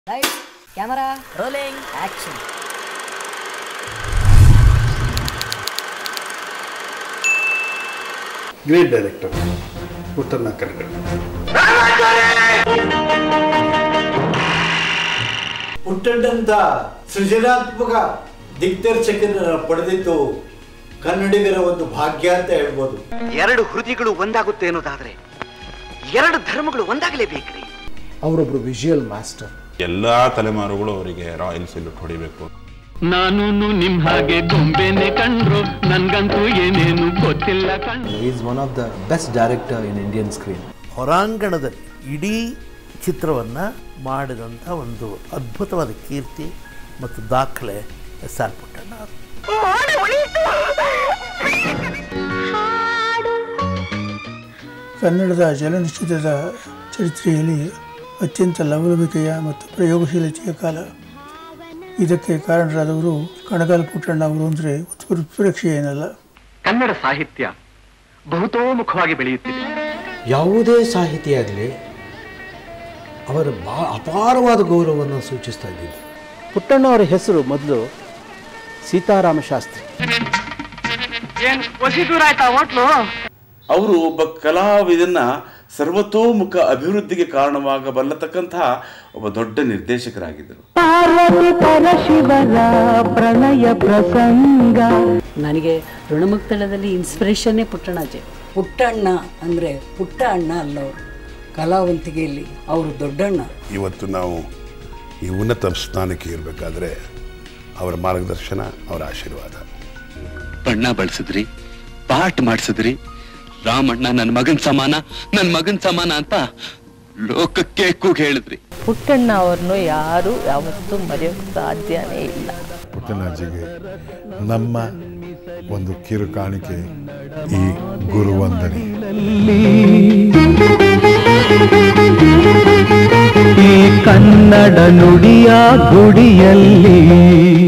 Lights camera rolling action great director Puttanna ಕರಗಡ ಪುಟ್ಟಂತ ಸೃಜನಾತ್ಮಕ ದಿಗ್ದರ್ಶಕನ ಪಡೆದಿದ್ದು ಕನ್ನಡಿಗರ ಒಂದು ಭಾಗ್ಯ ಅಂತ ಹೇಳ್ಬೋದು ಎರಡು ಹೃದಯಗಳು ಒಂದಾಗುತ್ತೆ ಅನ್ನೋದಾದ್ರೆ ಎರಡು ಧರ್ಮಗಳು ಒಂದಾಗಲೇಬೇಕ್ರಿ ಅವರೊಬ್ಬರು ವಿಜುವಲ್ ಮಾಸ್ಟರ್ ಎಲ್ಲ ತಲೆಮಾರುಗಳು ಅವರಿಗೆ ರಾಯಲ್ ಸಲ್ಯೂಟ್ ಹೊಡಿಬೇಕು ನಾನು ನಿಮ್ ಹಾಗೆ ಗೊಂಬೆನೆ ಕಂಡ್ರು ನನ್ಗಂತೂ ಏನೇನು ಗೊತ್ತಿಲ್ಲ ಕಂಡ್ರು is one of the best director in Indian screen ಹೊರಾಂಗಣದಲ್ಲಿ ಇಡೀ ಚಿತ್ರವನ್ನು ಮಾಡಿದಂಥ ಒಂದು ಅದ್ಭುತವಾದ ಕೀರ್ತಿ ಮತ್ತು ದಾಖಲೆ ಎಸ್ ಆರ್ ಪುಟ್ಟಣ್ಣ ಅವರು. ಕನ್ನಡದ ಚಲನಚಿತ್ರದ ಚರಿತ್ರೆಯಲ್ಲಿ ಅತ್ಯಂತ ಲವಲವಿಕೆಯ ಮತ್ತು ಪ್ರಯೋಗಶೀಲತೆಯ ಕಾಲ ಇದಕ್ಕೆ ಕಾರಣರಾದವರು ಕಣಗಾಲ್ ಪುಟ್ಟಣ್ಣ ಅವರು ಅಂದರೆ ಉತ್ಪ್ರೇಕ್ಷೆ ಏನಲ್ಲ ಕನ್ನಡ ಸಾಹಿತ್ಯ ಬಹುತೋಮುಖವಾಗಿ ಬೆಳೆಯುತ್ತಿದೆ ಯಾವುದೇ ಸಾಹಿತಿ ಆಗಲಿ ಅವರ ಬಾ ಅಪಾರವಾದ ಗೌರವವನ್ನು ಸೂಚಿಸ್ತಾ ಇದ್ದಿದ್ದು ಪುಟ್ಟಣ್ಣ ಅವರ ಹೆಸರು ಮೊದಲು ಸೀತಾರಾಮ ಶಾಸ್ತ್ರಿ ಏನ್ ಒಸಿ ದೂರ ಆಯ್ತಾ ಹೋಟ್ಲು ಅವರು ಒಬ್ಬ ಕಲಾವಿದನ್ನ ಸರ್ವತೋಮುಖ ಅಭಿವೃದ್ಧಿಗೆ ಕಾರಣವಾಗಬಲ್ಲತಕ್ಕಂತಹ ಒಬ್ಬ ದೊಡ್ಡ ನಿರ್ದೇಶಕರಾಗಿದ್ದರು ನನಗೆ ಋಣಮುಕ್ತಳದಲ್ಲಿ ಇನ್ಸ್ಪಿರೇಷನ್ನೇ ಪುಟ್ಟಣ್ಣಾಜೆ ಪುಟ್ಟಣ್ಣ ಅಂದರೆ ಪುಟ್ಟ ಅಣ್ಣ ಅಲ್ಲ ಅವರು ಕಲಾವಂತಿಕೆಯಲ್ಲಿ ಅವರು ದೊಡ್ಡಣ್ಣ ಇವತ್ತು ನಾವು ಈ ಉನ್ನತ ಸ್ಥಾನಕ್ಕೆ ಇರಬೇಕಾದ್ರೆ ಅವರ ಮಾರ್ಗದರ್ಶನ ಅವರ ಆಶೀರ್ವಾದ ಬಣ್ಣ ಬಳಸಿದ್ರಿ ಪಾಠ ಮಾಡಿಸಿದ್ರಿ ರಾಮಣ್ಣ ನನ್ನ ಮಗನ್ ಸಮಾನ ನನ್ನ ಮಗನ್ ಸಮಾನ ಅಂತ ಲೋಕಕ್ಕೆ ಕೂಗ್ ಹೇಳಿದ್ರಿ ಪುಟ್ಟಣ್ಣ ಅವ್ರನ್ನು ಯಾರು ಯಾವತ್ತೂ ಮರೆಯೋಕ್ಕೆ ಸಾಧ್ಯನೇ ಇಲ್ಲ ಪುಟ್ಟಣ್ಣಾಜಿಗೆ ನಮ್ಮ ಒಂದು ಕಿರು ಕಾಣಿಕೆ ಈ ಗುರುವಂದನೆ ಈ ಕನ್ನಡ ನುಡಿಯ ಗುಡಿಯಲ್ಲಿ